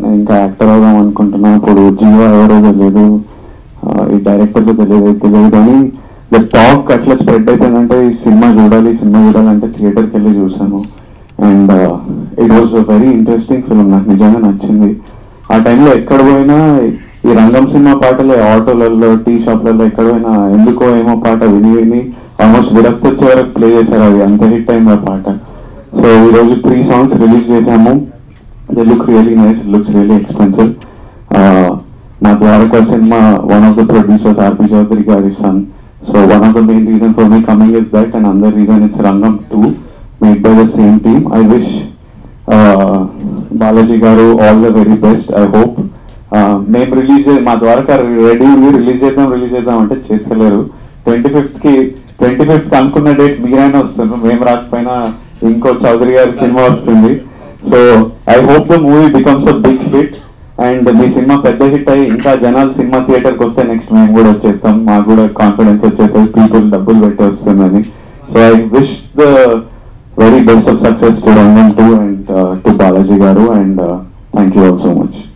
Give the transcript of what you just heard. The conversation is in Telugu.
ఇంకా యాక్టర్ అవుదాం అనుకుంటున్నా ఇప్పుడు జీవో ఎవరో తెలియదు ఆ, ఈ డైరెక్టర్లు తెలియదు తెలియదు కానీ ద టాక్ అట్లా స్ప్రెడ్ అయిపోయిందంటే ఈ సినిమా చూడాలి ఈ సినిమా చూడాలంటే థియేటర్కి వెళ్ళి చూసాను and it was very interesting film నాకు నిజంగా నచ్చింది ఆ టైంలో ఎక్కడ పోయినా ఈ రంగం సినిమా పాటలు ఆటోలలో టీ షాప్లలో ఎక్కడ పోయినా ఎందుకో ఏమో పాట విని విని ఆల్మోస్ట్ విరక్తి వచ్చే వరకు ప్లే చేశారు అది అంత హిట్ అయింది ఆ పాట సో ఈ రోజు త్రీ సాంగ్స్ రిలీజ్ చేశాము they look really nice looks really expensive నా Dwaraka cinema one of the producers RP Chowdary గారి son so one of the main reason for me coming is that and another reason it's Rangam two made by the same team I wish Balaji garu all the very best I hope మేము రిలీజ్ మా ద్వారకా రెడీ ఉంది రిలీజ్ చేద్దాం రిలీజ్ చేద్దాం అంటే చేస్తలేరు ట్వంటీ ఫిఫ్త్ కి ట్వంటీ ఫిఫ్త్ అనుకున్న డేట్ మీరైనా వస్తున్నారు మేము రాకపోయినా ఇంకో చౌదరి గారి సినిమా వస్తుంది so I hope the movie becomes a big hit and మీ సినిమా పెద్ద హిట్ అయ్యి ఇంకా జనాలు సినిమా థియేటర్కి వస్తే నెక్స్ట్ మేము కూడా వచ్చేస్తాం మాకు కూడా కాన్ఫిడెన్స్ వచ్చేస్తుంది పీపుల్ డబ్బులు పెట్టి వస్తుందని so I wish the very best of success to Rangam two and to Balaji garu and thank you all so much